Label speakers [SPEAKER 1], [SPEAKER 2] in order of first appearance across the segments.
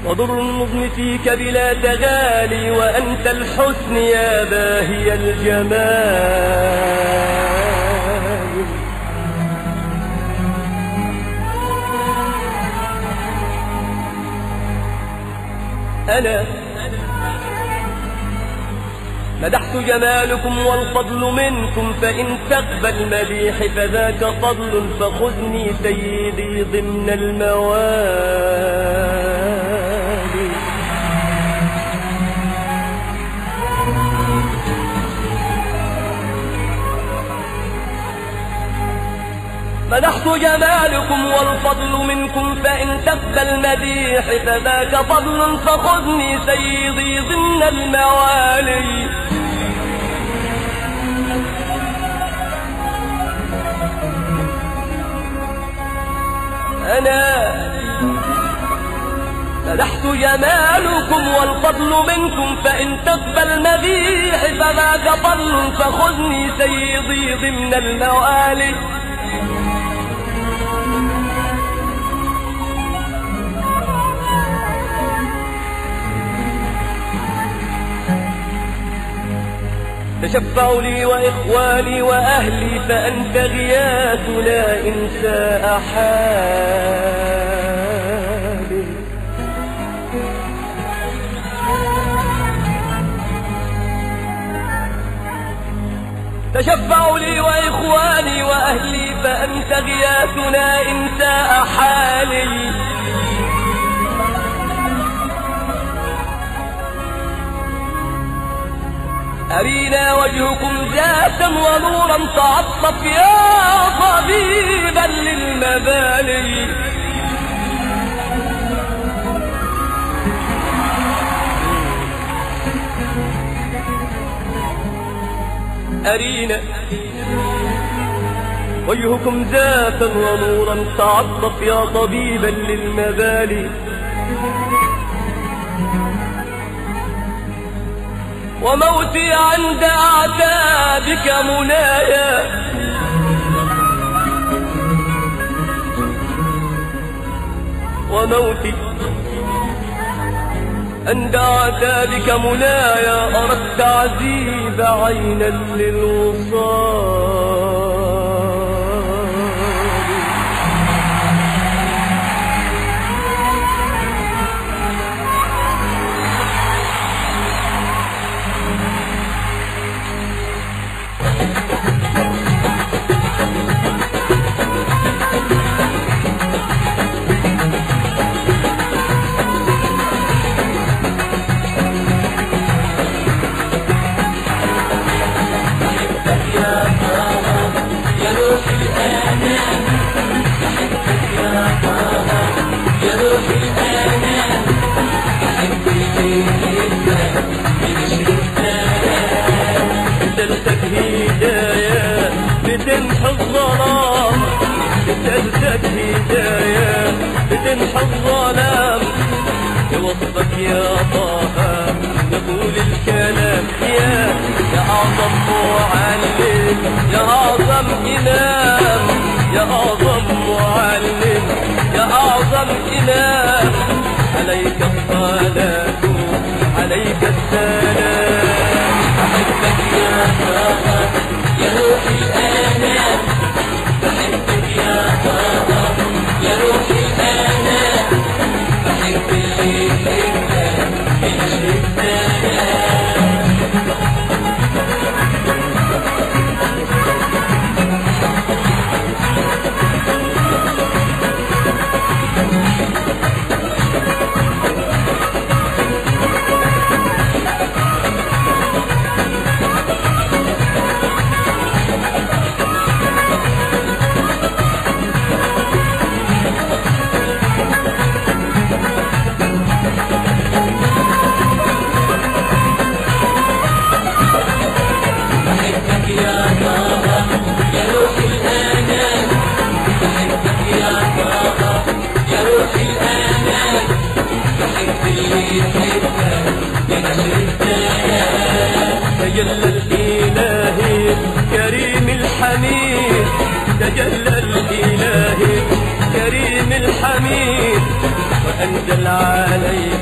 [SPEAKER 1] وضر النظم فيك بلا تغالي وأنت الحسن يا باهي الجمال أنا مدحت جمالكم والفضل منكم فإن تقبل مديح فذاك فضل فخذني سيدي ضمن الموالي مدحت جمالكم والفضل منكم فإن تقبل مديح فذاك فضل فخذني سيدي ضمن الموالي أنا مدحت جمالكم والفضل منكم فإن تقبل مديح فذاك فضل فخذني سيدي ضمن الموالي تشفعوا لي وإخواني وأهلي فأنت غياثنا إن ساء حالي تشفعوا لي وإخواني وأهلي فأنت غياثنا إن ساء حالي أرينا وجهكم ذاتا ونورا تعطف يا طبيبا للمبالي أرينا وجهكم ذاتا ونورا تعطف يا طبيبا للمبالي وموتي عند أعتابك منايا وموتي عند أعتابك منايا أردت عزيز عينا للوصال بدلتك هدايا بتمحي الظلام بدلتك هدايا بتمحي الظلام بوصفك يا طه نقول الكلام يا يا أعظم معلم يا أعظم إمام يا أعظم معلم يا أعظم إمام عليك الصلاة عليك السلام أحبك يا طه يا روح الآنام بحبك يا طه يا روح الآنام بحب اللي يحبك من بحبك يا طه يا روح الآنام بحبك يا طه يا روح الآنام بحب اللي يحبك بنشر السلام تجلى الإله كريم الحميد تجلى الإله كريم الحميد وأنزل عليك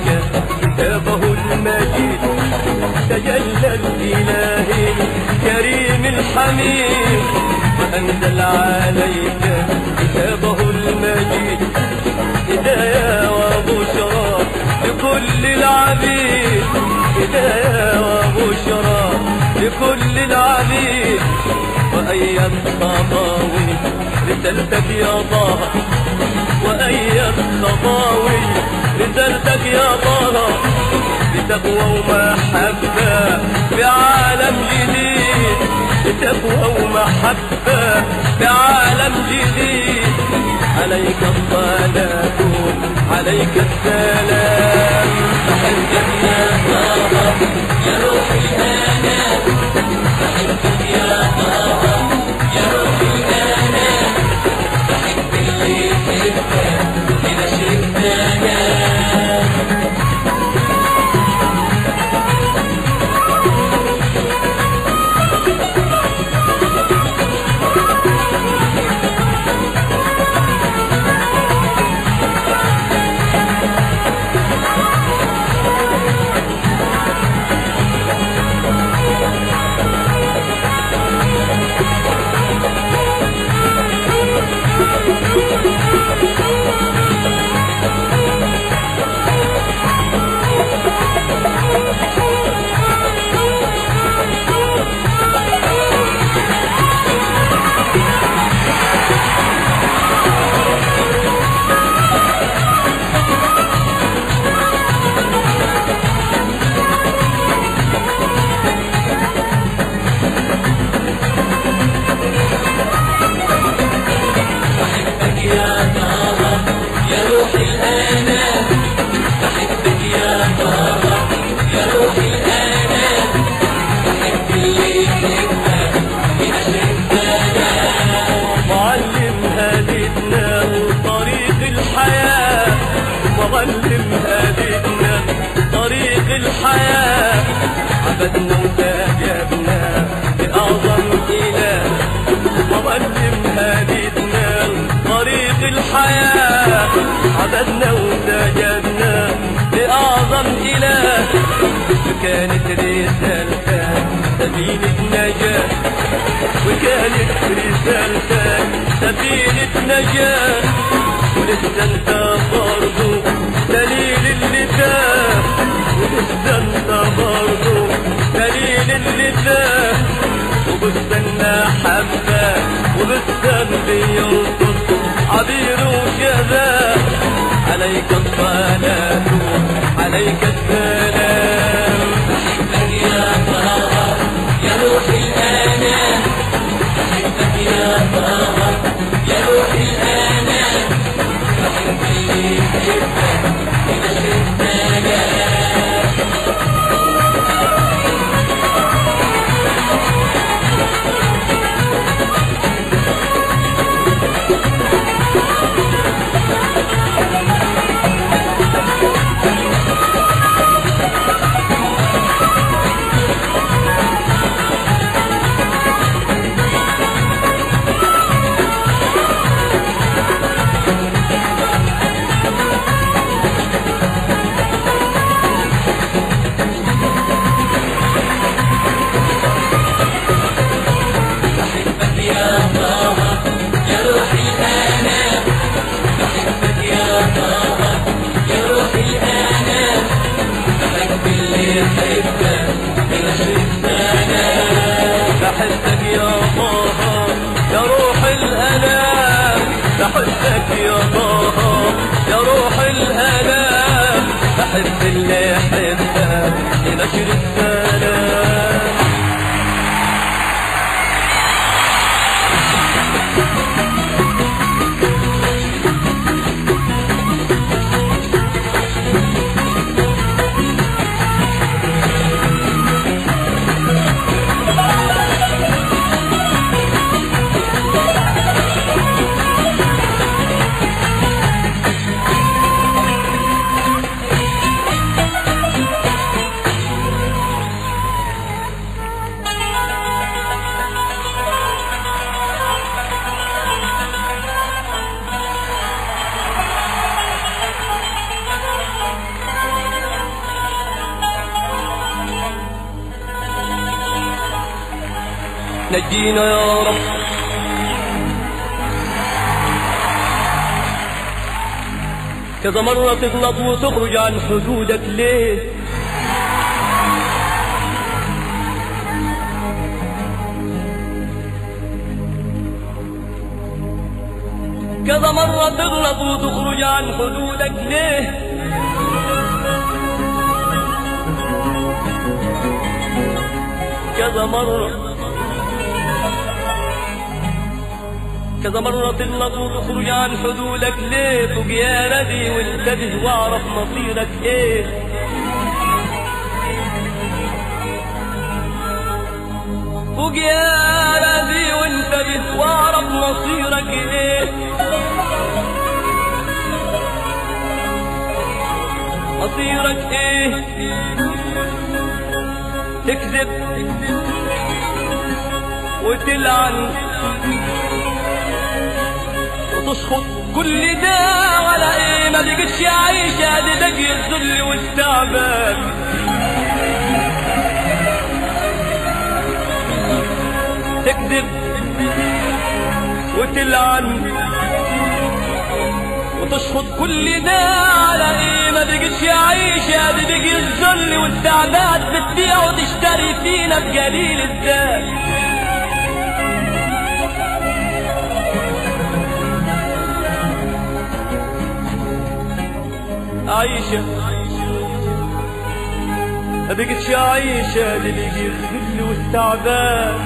[SPEAKER 1] الإله الكريم الحميد وأنزل عليك كتابه المجيد هداية وبشرى لكل العبيد هداية وبشرى لكل العبيد وأي الخطاوي رسالتك يا طه وأي الخطاوي رسالتك يا طه بتقوى ومحبة بعالم جديد بتقوى ومحبة بعالم جديد عليك الصلاة عليك السلام
[SPEAKER 2] بحبك يا طه يا روح الأنام بحبك يا طه يا روح الأنام بحب اللي يحبك لنشر السلام بحبك يا طه يا روح الأنام بحبك يا طه يا روح الأنام بحب اللي يحبك لنشر السلام
[SPEAKER 1] معلم هديتنا طريق الحياة معلم هديتنا طريق الحياة عبدنا وسجدنا لأعظم إله معلم هديتنا طريق الحياة عبدنا وسجدنا لأعظم إله كانت رسالتك سبيلة نجاة وكانت رسالتك سفينة نجاة ولسه انت برضه دليل اللي تاه ولسه انت برضه دليل اللي تاه وبستنى حبة وبستنى بيرقص عبير وشذا عليك الصلاة عليك السلام
[SPEAKER 2] بحبك يا طه يا روح الأنام بحبك يا طه يا روح الأنام بحب اللي يحبك لنشر السلام بحبك يا طه يا روح الأنام بحبك يا طه يا روح الأنام بحب اللي يحبك لنشر السلام
[SPEAKER 1] بحبك يا طه يا روح الأنام بحبك يا طه يا روح الأنام بحب اللي يحبك لنشر السلام نجينا يا رب كذا مرة تغلط وتخرج عن حدودك ليه كذا مرة تغلط وتخرج عن حدودك ليه كذا مرة كذا مرة تغلط وتخرج عن حدودك ليه فوق يا ندي وانتبه واعرف مصيرك ايه فوق يا ندي وانتبه واعرف مصيرك ايه مصيرك ايه تكذب وتلعن وتشخط كل ده على ايه ما بقتش عايشة دي دقي الذل والتعبان تكذب وتلعن وتشخط كل ده على ايه ما بقتش عايشة دي دقي الذل والتعبان بتبيع وتشتري فينا بقليل الذات عايشة ما بقتش عايشة للي الذل والتعبان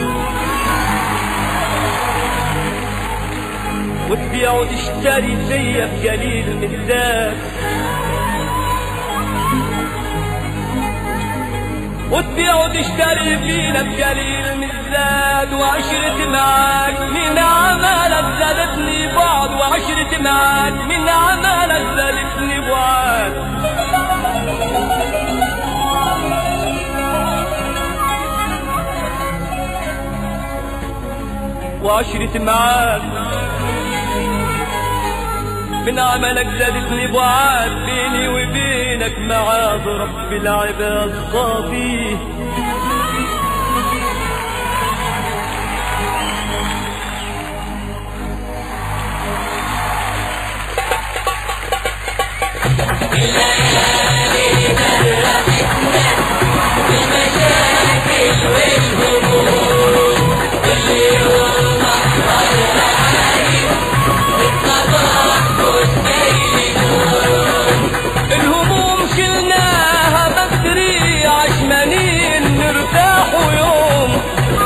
[SPEAKER 1] وتبيع وتشتري فيا بقليل من الذات وتبيع وتشتري فينا بقليل من الزاد وعشرة معاك من عمالك زادتني بعد وعشرة معاك من عمالك زادتني بعد وعشرة معاك من عملك زادتني بعاد بيني وبينك معاذ رب العباد صافي الهموم شلناها بدري عشمانين نرتاح يوم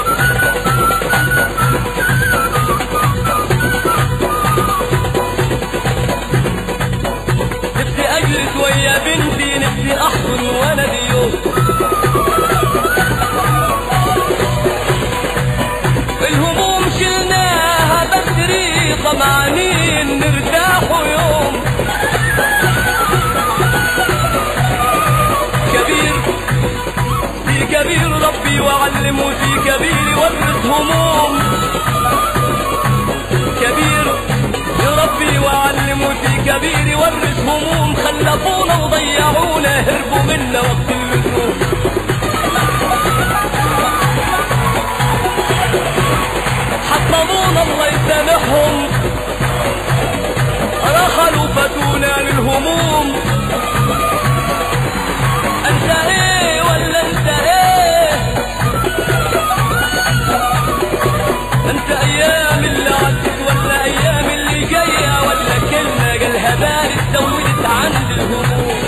[SPEAKER 1] نفسي اجلس ويا بنتي نفسي احضن ولدي يوم الهموم شلناها بدري طمعانين نرتاح يوم كبير في كبير ربي وعلمه في كبير ورث هموم كبير يا ربي وعلمه في كبير ورث هموم خلفونا وضيعونا هربوا منا وقت اللزوم حطمونا الله يسامحهم رخلوا فتونا للهموم انت ايه ولا انت ايه انت ايام اللي عدت ولا ايام اللي جايه ولا كلمه قالها بارد زودت عند الهموم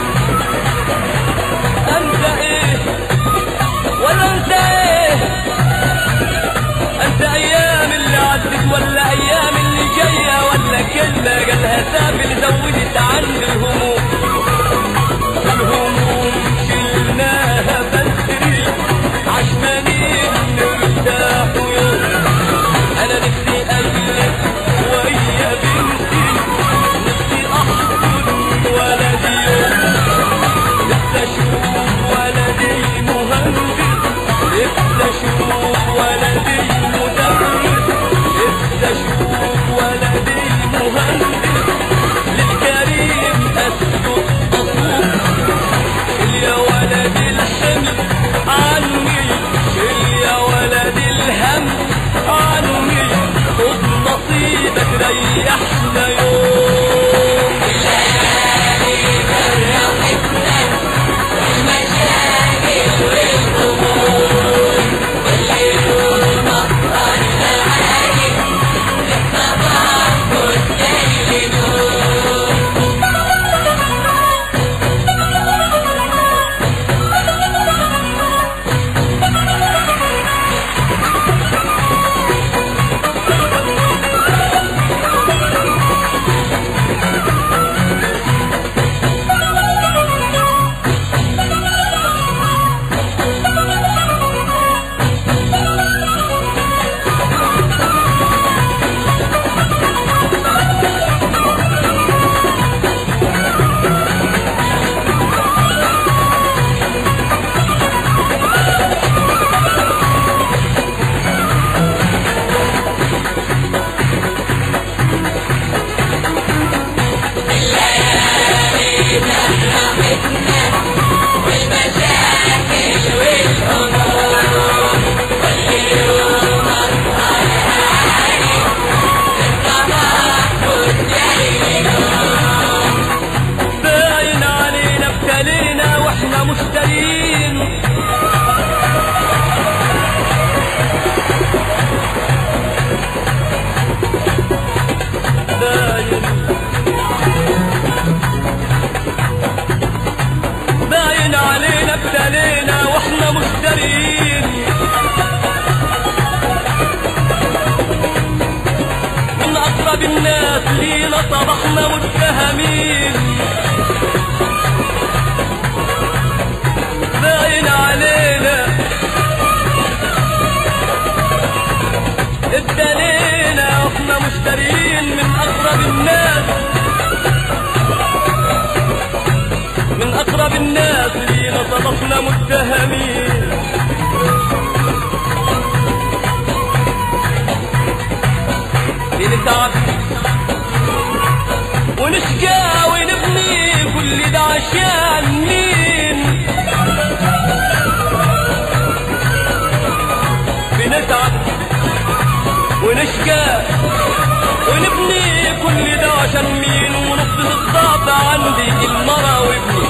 [SPEAKER 1] انت ايه ولا انت ايه انت ايام اللي عدت ولا ايام اللي جايه ولا كلمه قالها سافل زودت عند الهموم
[SPEAKER 2] راحتنا والمشاكل والهموم كل يوم أسهر عليك الصباح والليل
[SPEAKER 1] باين علينا ابتلينا واحنا مشترين باين باين علينا ابتلينا واحنا مشترين من اقرب الناس لينا صبحنا متهمين باين علينا ابتلينا واحنا مشترين من اقرب الناس من اقرب الناس لينا صدقنا متهمين نتعب ونشقى ونبني كل ده عشان مين بنتعب ونشقى ونبني كل ده عشان مين ونقطة الضعف عندي المرة وابني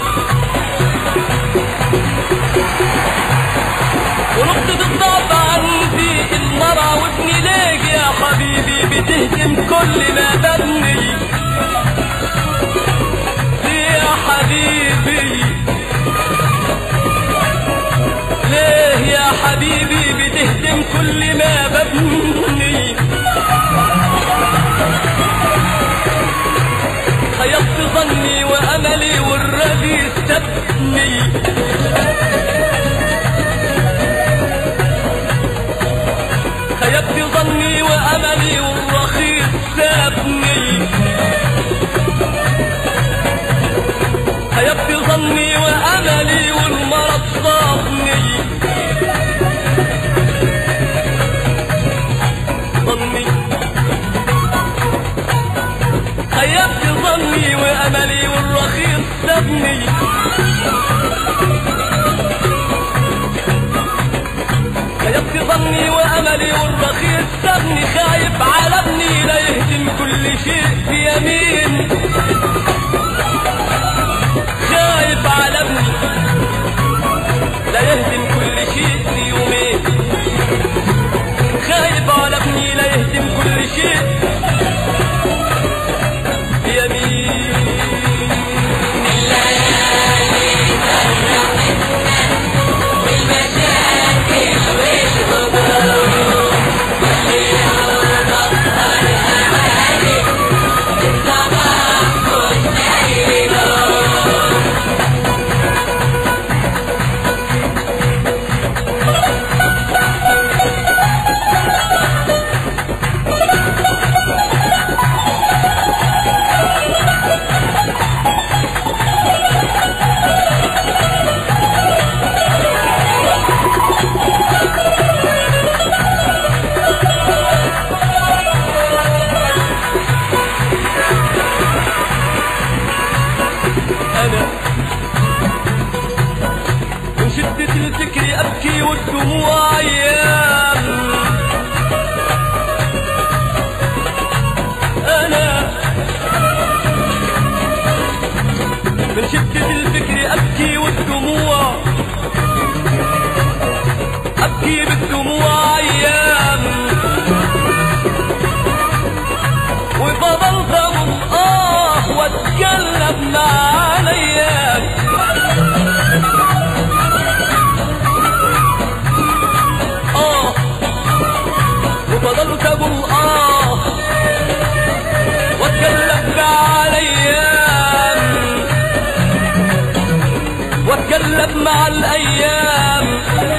[SPEAKER 1] ونقطة الضعف عندي المرة وابني ليك يا حبيبي بتهدم كل ما ببني ليه يا حبيبي ليه يا حبيبي بتهدم كل ما ببني خيبت ظني واملي والردي استبني خيبت ظني واملي والرخيص سابني خيبت ظني واملي والمرض صابني ظني خيبت ظني واملي والرخيص سابني خيبت ظني واملي والرخيص سابني خايف على ابني لا يهدم كل شيء في يمين خايف على ابني لا يهدم كل شيء في يومين خايف على ابني لا يهدم كل شيء في يمين
[SPEAKER 2] والمشاكل والهموم كل يوم أسهر عليك الصباح والليل
[SPEAKER 1] أنا من شدة الفكر أبكي والدموع أيام أنا من شدة الفكر أبكي والدموع أبكي بالدموع أيام وفضلت أقول آه وأتكلم مع الأيام آه وفضلت أقول آه وأتكلم مع الأيام وأتكلم مع الأيام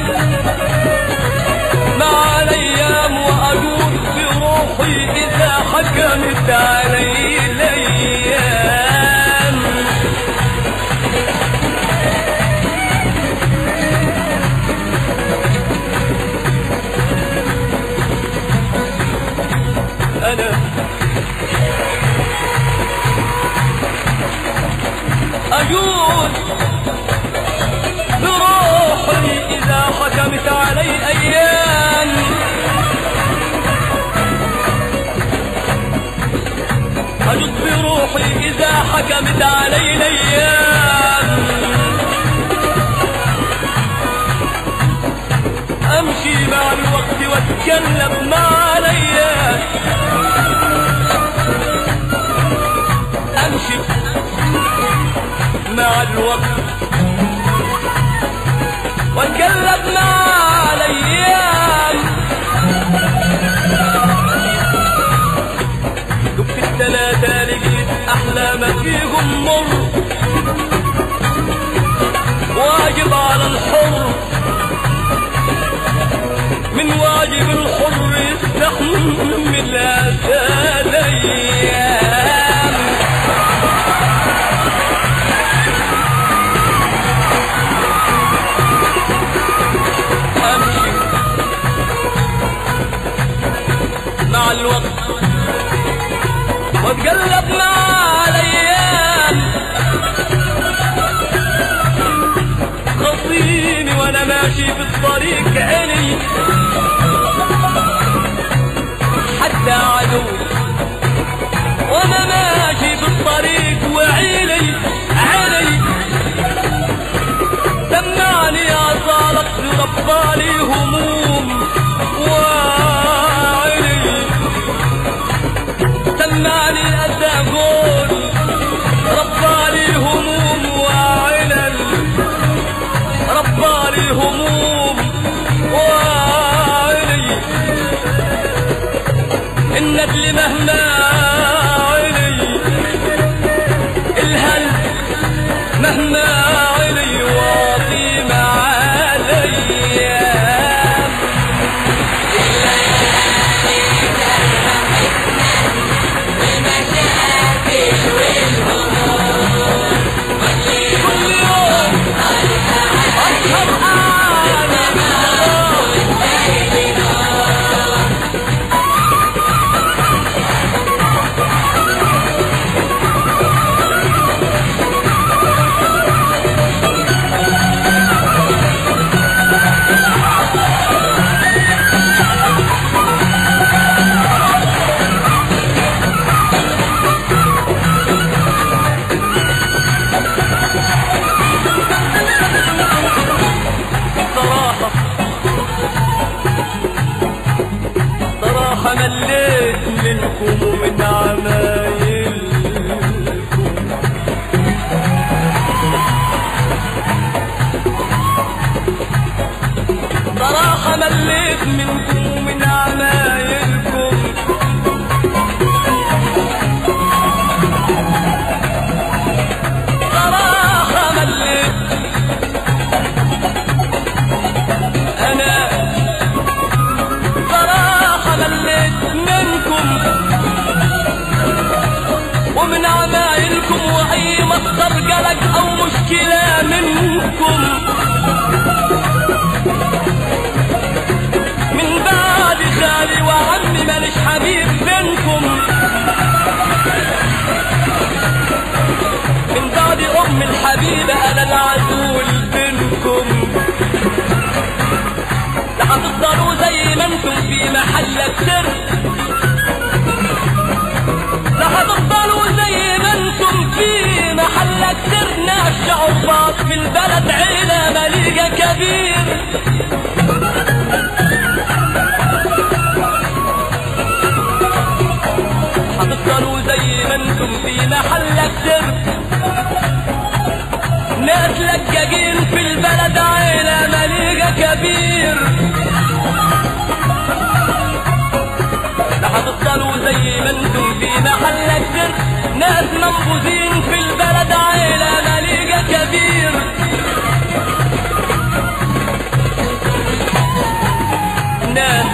[SPEAKER 1] مع الأيام وأدور بروحي إذا حكمت علي الأيام أنا أجوع أعود بروحي إذا حكمت علي أيام أجد بروحي إذا حكمت علي الأيام أمشي مع الوقت وأتكلم مع الأيام أمشي مع الوقت وأتكلم مع الأيام شفت الثلاثة لقيت أحلام فيهم مر واجب على الحر من واجب الحر يستحمل هذا الأيام أمشي مع الوقت واتقلب مع الايام خطيني وانا ماشي في الطريق عيني حتى عدوي وانا ماشي في الطريق وعيني عيني سمعني يا صالح ربالي هموم وعيني سمعني أقول ربالي هموم وعلل ربالي هموم وعلي الندل مهما علي الهل مهما علي واطي مع الايام كل يوم اسهر انا صراحة صراحة مليت منكم ومن عمايلكم صراحة مليت منكم ومن عمايلكم صراحة مليت انا صراحة مليت منكم ومن عمايلكم واي مصدر قلق او مشكلة منكم من بعد خالي وعمي ماليش حبيب بينكم من بعد ام الحبيبة انا العزول بينكم لا هتفضلوا زي ما انتم في محلك سر لا هتفضلوا زي ما انتم في محلك سر ناس شعوبات في البلد عيلة مليقة كبير هتفضلوا زي ما انتم في محلك سر ناس لجاجين في البلد عيلة مليقة كبير لا هتفضلوا زي ما انتم في محلك سر ناس منبوذين في البلد عيلة مليقة كبير ناس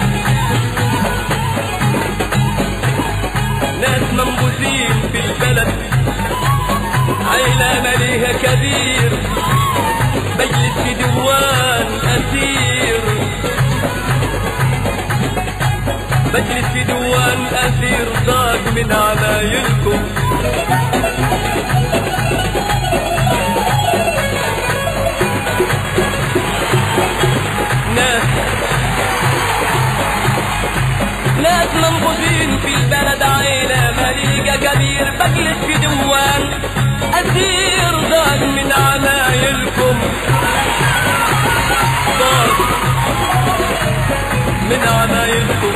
[SPEAKER 1] ناس منبوذين في البلد عيلة مليها كبير مجلس في ديوان أسير مجلس في ديوان أسير ضاق من عمايلكم تعبان أسير ضاق من عمايلكم ضاق من عمايلكم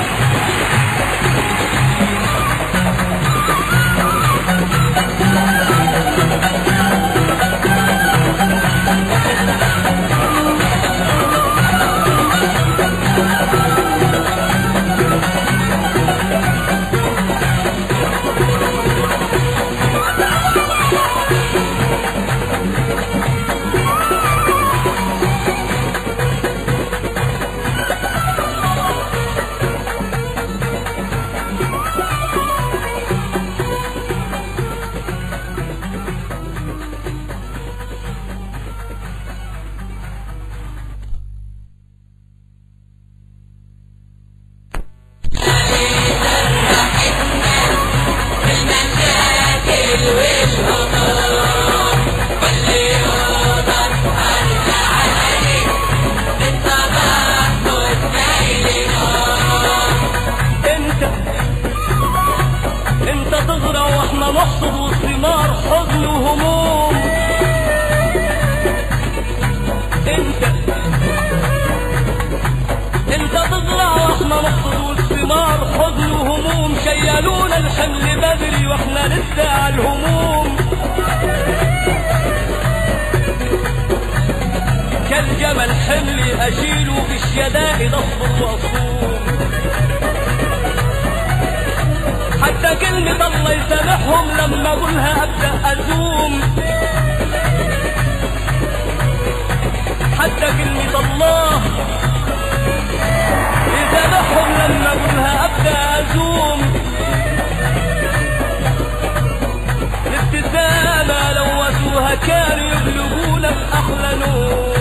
[SPEAKER 1] انت انت تزرع واحنا نحصد والثمار حزن وهموم انت انت تزرع واحنا نحصد والثمار حزن وهموم شيلونا الحمل بدري واحنا لسه على الهموم كالجمل حملي اشيله بالشدائد اصبر واصوم حتى كلمة الله يسامحهم لما اقولها ابدا ازوم حتى كلمة الله يسامحهم لما اقولها ابدا ازوم الابتسامة لوثوها كانوا يبلغونا بأحلى نور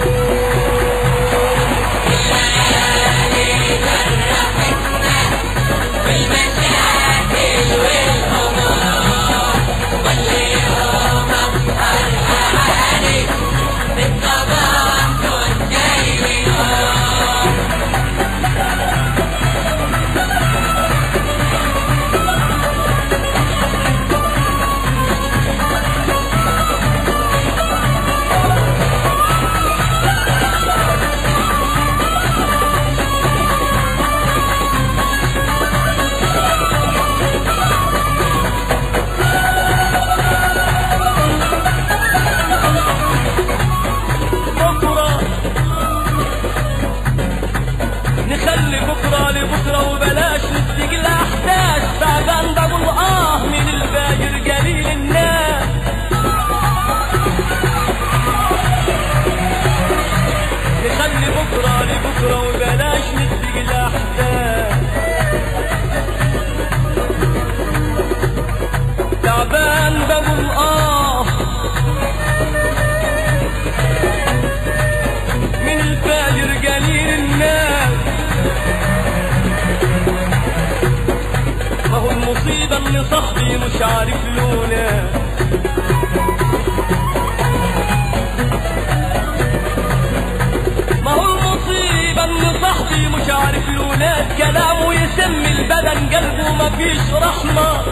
[SPEAKER 1] بكرة نخلي بكرة لبكرة وبلاش نستجل الأحداث تعبان بقول آه من الفاجر قليل الناس نخلي بكرة لبكرة وبلاش نستجل الأحداث تعبان بقول آه من الفاجر قليل الناس ما هو المصيبة ان صاحبي مش عارف لولا ما هو المصيبة ان صاحبي مش عارف لولا كلامه يسمي البدن قلبه مفيش رحمة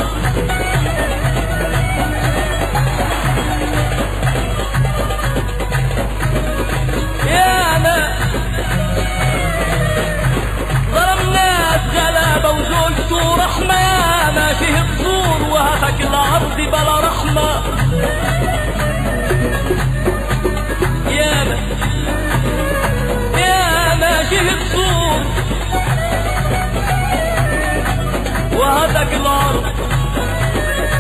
[SPEAKER 1] يا ما ظلم ناس غلابة وزوجته رحمة يا ما فيه الطول وهتك العرض بلا رحمة يا ما يا ما فيه الطول وهتك العرض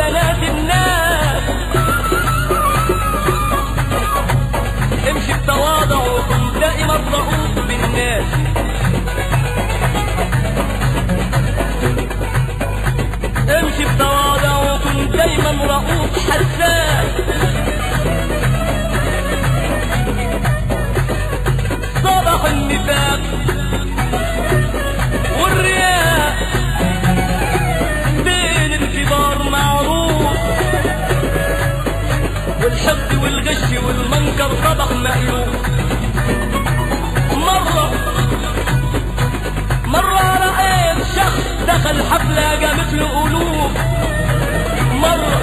[SPEAKER 1] بنات الناس امشي بتواضع وكن دائما رؤوف بالناس امشي بتواضع وكن دايما رؤوف حساس صبح النفاق والرياء بين الكبار معروف والحقد والغش والمنكر صبح مألوف مرة مرة رأيت شخص دخل حفلة قامت له ألوف مرة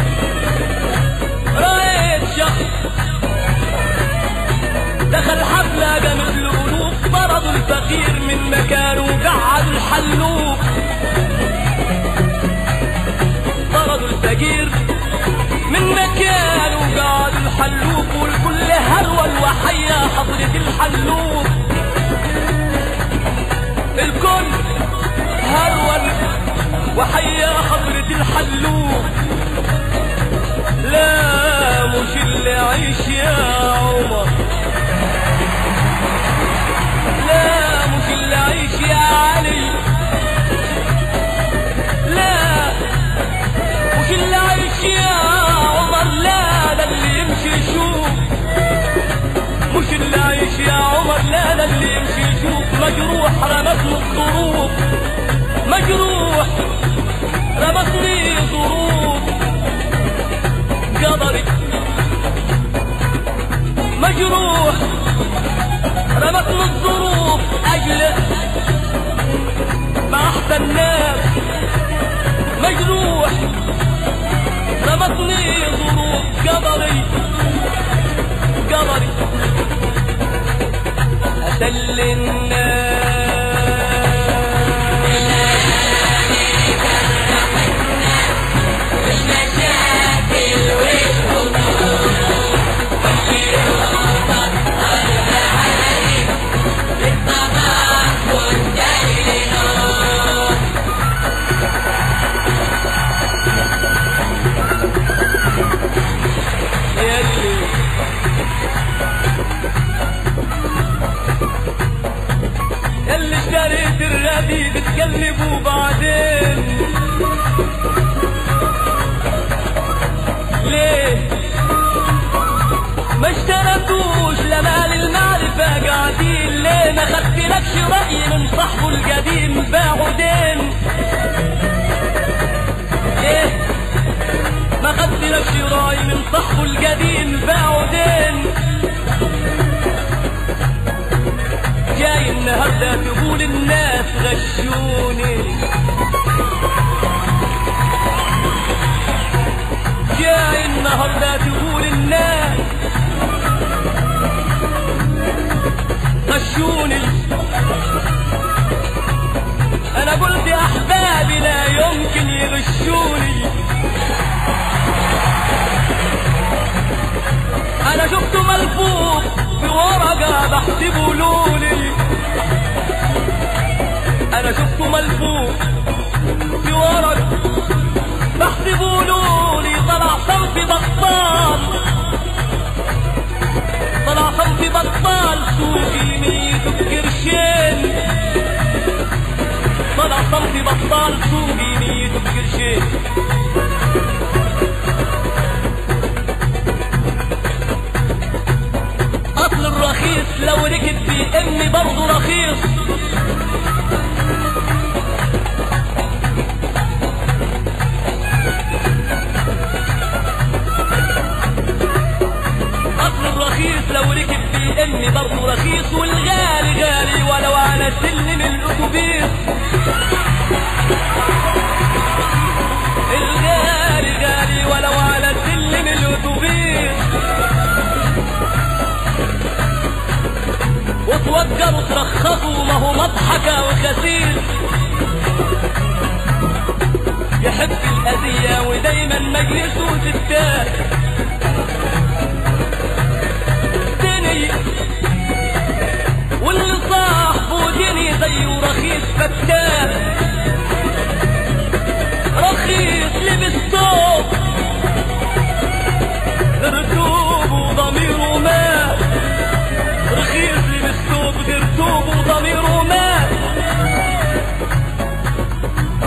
[SPEAKER 1] رأيت شخص دخل حفلة قامت له ألوف طردوا الفقير من مكانه وقعدوا الحلوف طردوا الفقير من مكانه وقعدوا الحلوف والكل هرول وحيا حضرة الحلوف الكل هرول وحيا حضرة الحلوف لا مش اللي عيش يا عمر لا مش اللي عيش يا علي لا مش اللي عايش يا عمر لا ده اللي يمشي يشوف مش اللي عايش يا عمر لا ده اللي يمشي يشوف مجروح رمتني الظروف مجروح رمتني ظروف قدري مجروح رمتني الظروف اجلس مع احسن الناس مجروح رمتني ظروف قدري قدري أسل
[SPEAKER 2] المشاكل والهموم والشيوخ العالي بالطبع والدليل
[SPEAKER 1] يلي يلي اشتريت الردي بتقلبوا بعدين ليه ما اشترتوش لمال المعرفة قاعدين ليه ما خدتلكش رأي من صاحبه القديم باعوا دين ليه ما خدتلكش رأي من صاحبه القديم باعوا دين جاي النهارده تقول الناس غشوني جاي النهارده تقول الناس غشوني انا قلت يا احبابي لا يمكن يغشوني انا شفته ملفوف في ورقة بحسبه لولي انا شفته ملفوف في ورقة بحسبه لولي طلع صنفي بطال طلع صنفي بطال سوقي ميته بقرشين طلع صنفي بطال سوقي ميته بقرشين اصل الرخيص لو ركب في امي برضه رخيص اصل الرخيص لو ركب في امي برضه رخيص والغالي غالي ولو على سلم الاتوبيس الغالي غالي ولو على سلم الاتوبيس وتوجروا ترخصوا ما هو مضحكة وخسيس يحب الأذية ودايما مجلسه ستات دني واللي صاحبه دني زيه رخيص فتات رخيص لبس ثوب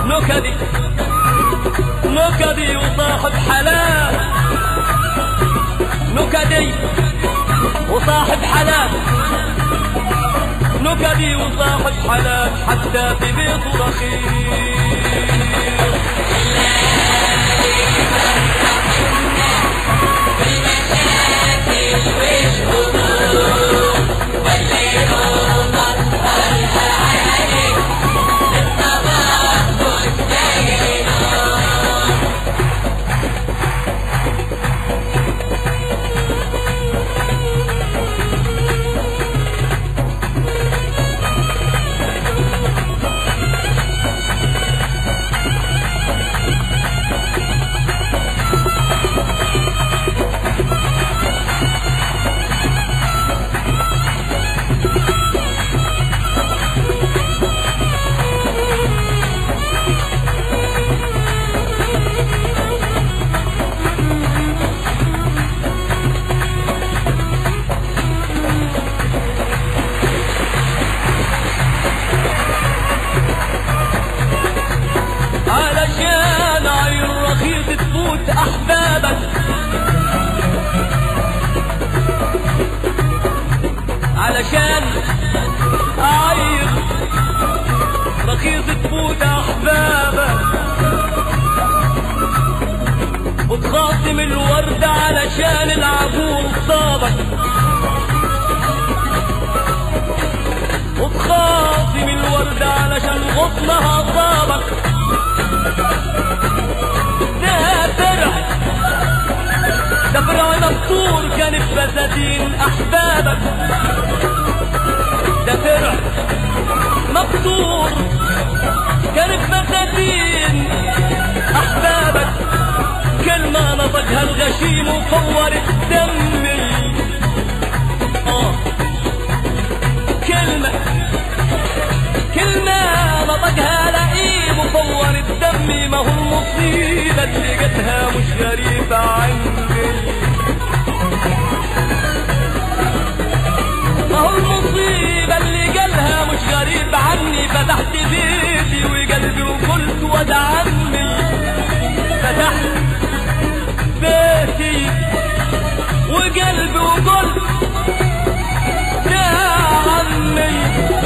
[SPEAKER 1] نكدي نكدي وصاحب حلال نكدي وصاحب حلال نكدي وصاحب حلال حتى في بيته رخيص علشان عين رخيص تفوت احبابك علشان عين رخيص تفوت احبابك وتخاصم الورد علشان العقول صابك وتخاصم الورد علشان غصنها صابك ده فرع ده فرع مبتور كان في فساتين احبابك ده فرع مبتور كان في فساتين احبابك كلمة نطقها الغشيم وفور الدم اه كلمة كلمة نطقها لئيم وفور الدم ما هو المصيبة اللي جاتها مش غريبة عني ما هو المصيبة اللي جالها مش غريب عني فتحت بيتي وقلبي وقلت وده عمي فتحت بيتي وقلبي وقلت يا عمي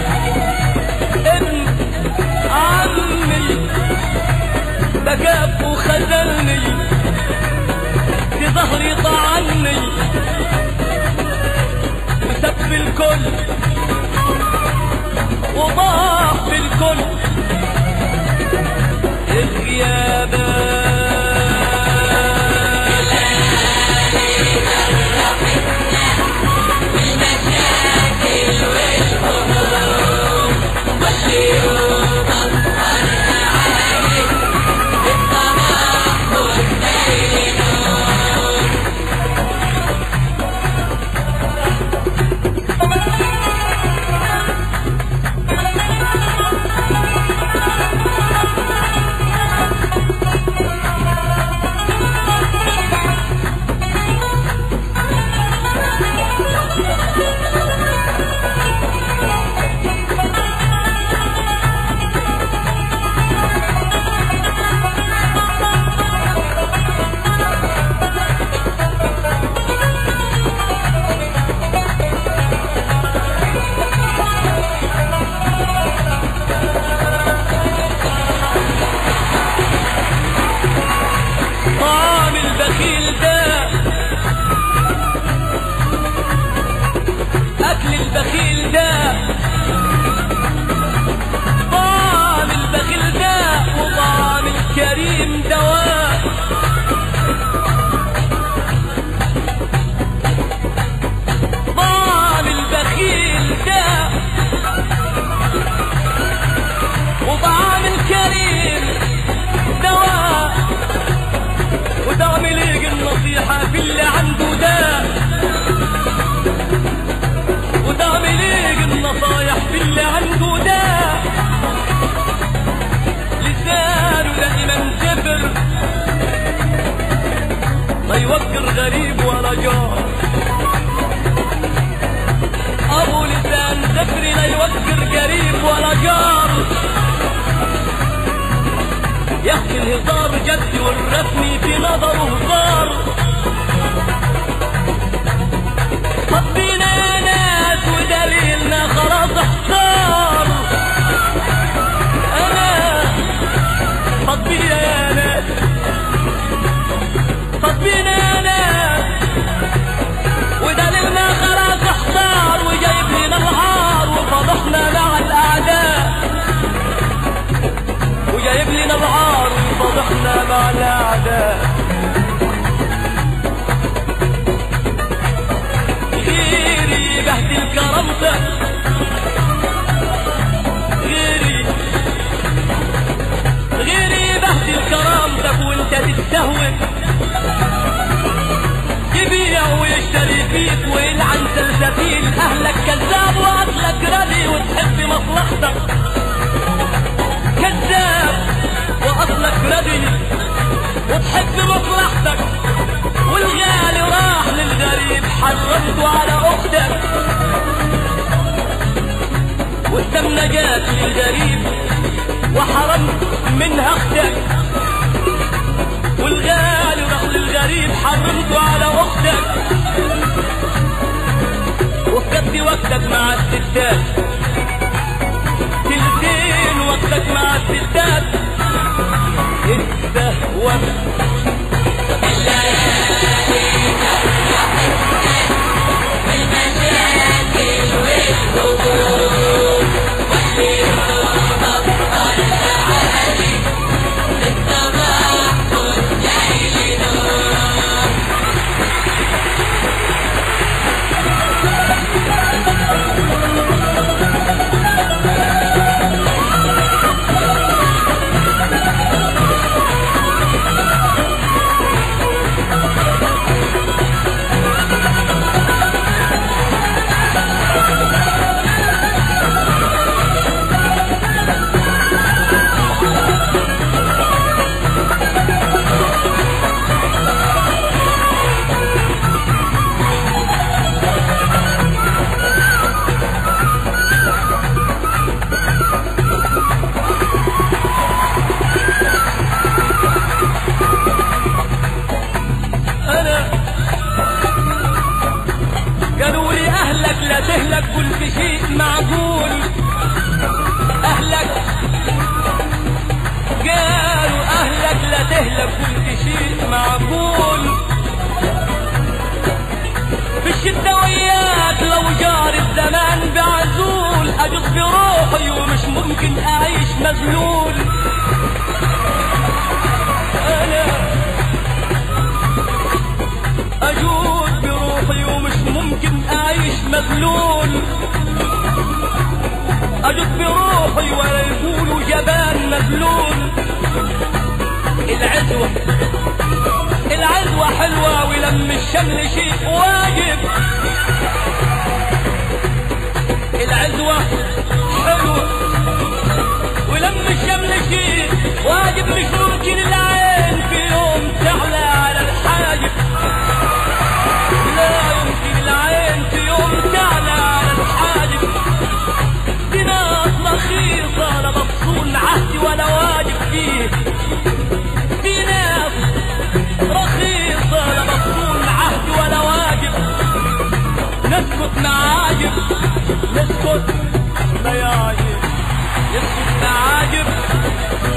[SPEAKER 1] ابن عمي بكاف وخذلني في ظهري طعني وسب الكل وضاع في الكل الغيابات طعام البخيل ده أكل البخيل ده طعام البخيل ده وطعام الكريم دواء طعام البخيل ده وطعام الكريم دواء ودعم ليك النصيحة في اللي عنده ده ودعم ليك النصايح في اللي عنده ده لسانه دائما جبر ما يوقر غريب ولا جار ابو لسان زفر لا يوقر قريب ولا جار الهزار جد والرسمي في نظره هزار طبينا ناس ودليلنا خلاص احتار انا طبينا يا ناس طبينا يا ناس ودليلنا خلاص احتار وجايب لنا العار وفضحنا مع الاعداء وجايب لنا العار وفضحنا مع الاعداء غيري بهدل كرامتك غيري غيري بهدل كرامتك وانت تستهوي يبيع ويشتري فيك ويلعن سلسفيل اهلك كذاب واصلك ردي وتحب مصلحتك كذاب واصلك ردي وتحب مصلحتك والغالي راح للغريب حرمته على اختك والدم نجاة للغريب وحرمت منها اختك والغالي راح للغريب حرمته على اختك وفقدت وقتك مع الستات تلتين وقتك مع الستات السهوة انا قالوا لي اهلك لا تهلك كل شيء معقول اهلك قالوا اهلك لا تهلك كل شيء معقول في الشدة وياك لو جار الزمان بعزول اجد بروحي ومش ممكن اعيش مذلول انا أجود بروحي ومش ممكن أعيش مذلول أجود بروحي ولا يقولوا جبان مذلول العزوة العزوة حلوة ولم الشمل شيء واجب العزوة حلوة ولم الشمل شيء واجب مش ممكن العين في يوم تعلى على الحاجب لا يمكن العين في يوم تعلى على الحاجب دي ناس رخيصة لا مبصون عهد ولا واجب فيه دي ناس رخيصة لا مبصون عهد ولا واجب نسكت معاجب نسكت ما يعجب نسكت معاجب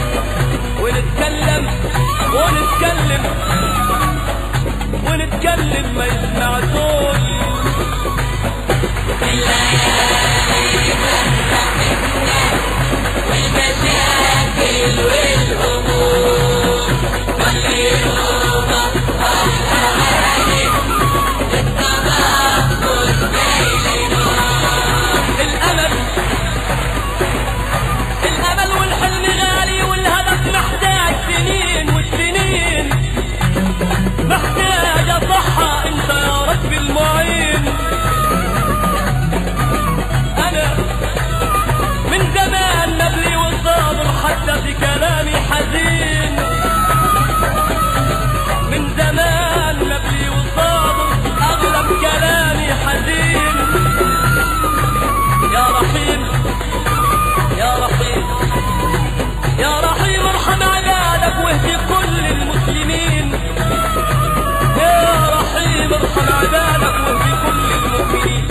[SPEAKER 1] عبادك واهدي كل المؤمنين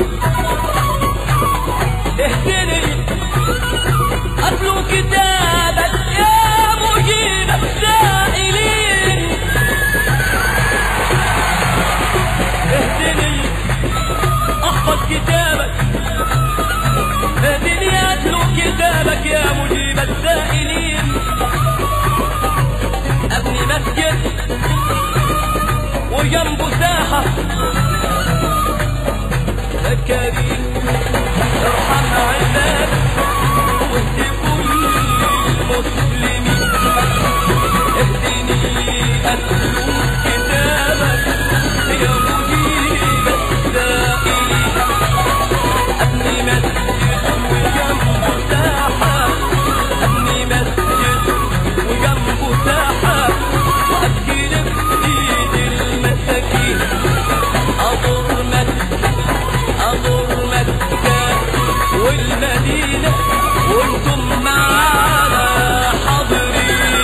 [SPEAKER 1] اهدني أتلو كتابك يا مجيب السائلين اهدني احفظ كتابك اهدني اتلو كتابك يا مجيب السائلين ابني مسجد وجنبه ساحة يا كريم ارحم عبادك واهدي كل المسلمين اهدني اتلو كتابك يا مجيب السائلين ابني مسجد وجنبه ساحة ابني مسجد وجنبه ساحة وأسكن بإيد المساكين أزور مكة أزور مكة والمدينة وانتم معانا حاضرين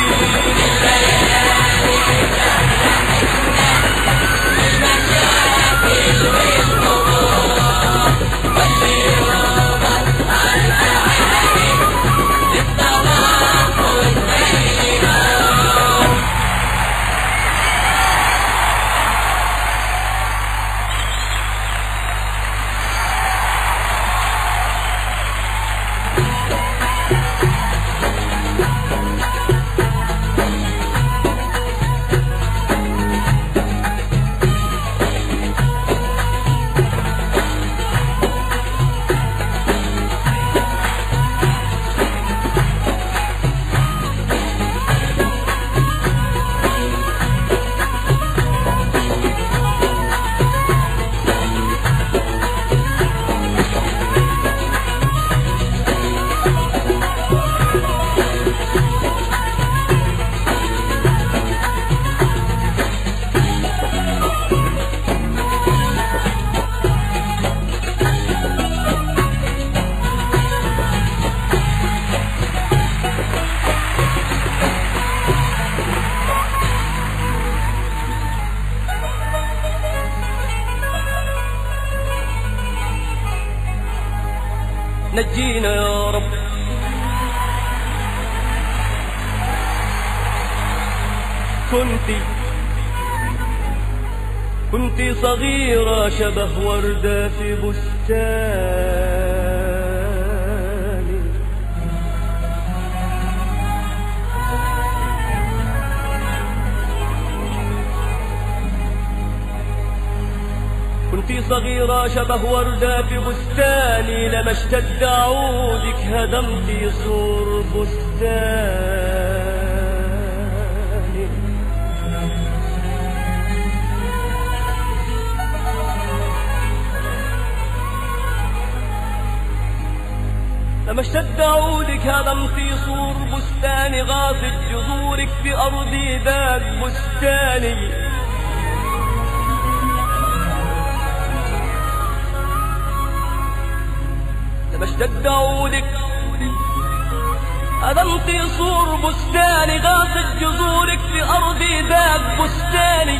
[SPEAKER 1] نجينا يا رب كنت كنت صغيرة شبه وردة في بستان كنت صغيرة شبه وردة في بستاني لما اشتد عودك هدمت سور بستاني لما اشتد عودك هدمت سور بستاني غاصت جذورك في أرضي ذات بستاني لما اشتد عودك هدمت سور بستاني غاصت جذورك في أرضي ذات بستاني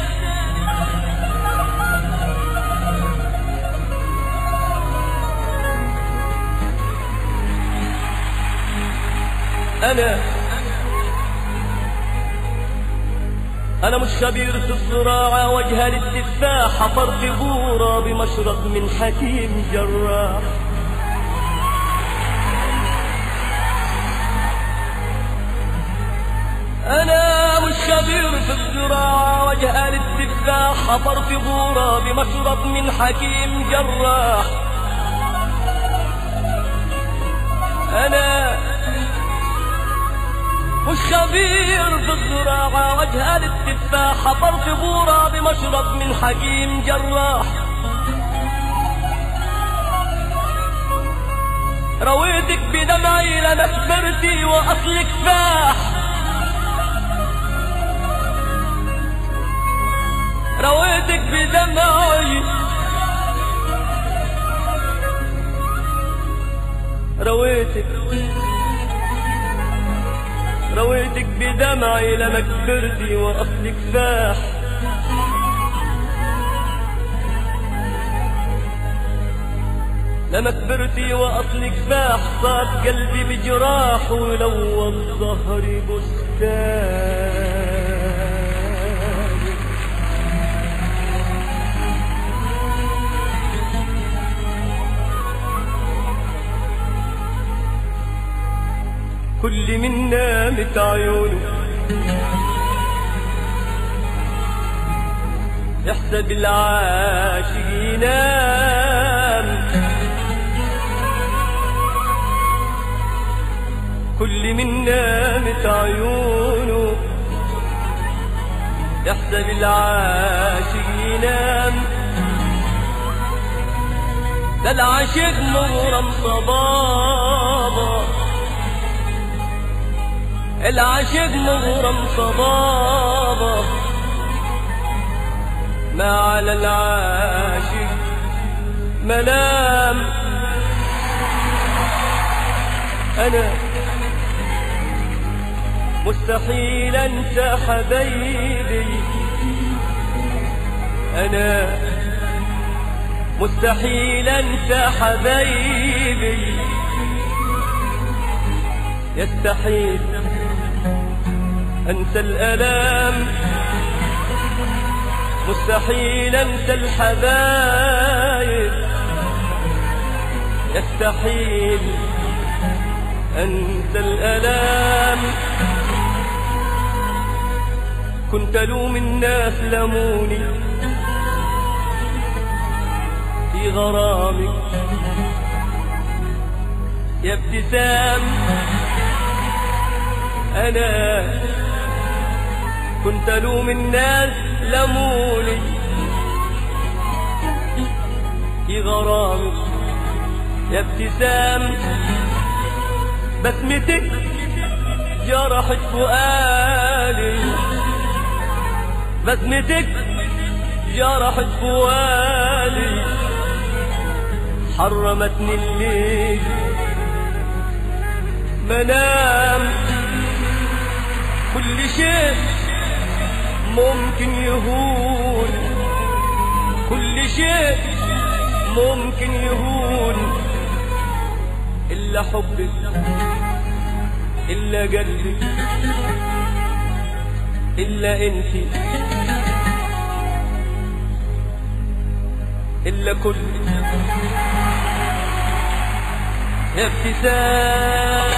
[SPEAKER 1] أنا أنا مش خبير في الزراعة وجه التفاح حفرت بورة بمشرب من حكيم جراح أنا مش خبير في الزراعة وجه التفاح حفرت بورة بمشرب من حكيم جراح أنا مش خبير في الزراعة وجه التفاح حفرت بورة بمشرب من حكيم جراح رويتك بدمعي لما كبرتي وأصلك فاح رويتك بدمعي رويتك رويتك بدمعي لما كبرتي واصلك فاح لما كبرتي واصلك فاح صار قلبي بجراح ولو الظهر بستان كل من نامت عيونه يحسب العاشق ينام كل من نامت عيونه يحسب العاشق ينام ده العاشق مغرم صبابه العاشق مغرم صبابه ما على العاشق ملام أنا مستحيل أنسى حبيبي أنا مستحيل أنسى حبيبي يستحيل أنسى الألام مستحيل أنسى الحبايب يستحيل أنسى الألام كنت ألوم الناس لموني في غرامك يا ابتسام أنا كنت ألوم الناس لموني في غرامك يا ابتسام بسمتك جرحت فؤادي بسمتك جرحت فؤادي حرمتني الليل منام كل شيء ممكن يهون كل شيء ممكن يهون إلا حبك إلا قلبك إلا أنت إلا كل يا ابتسام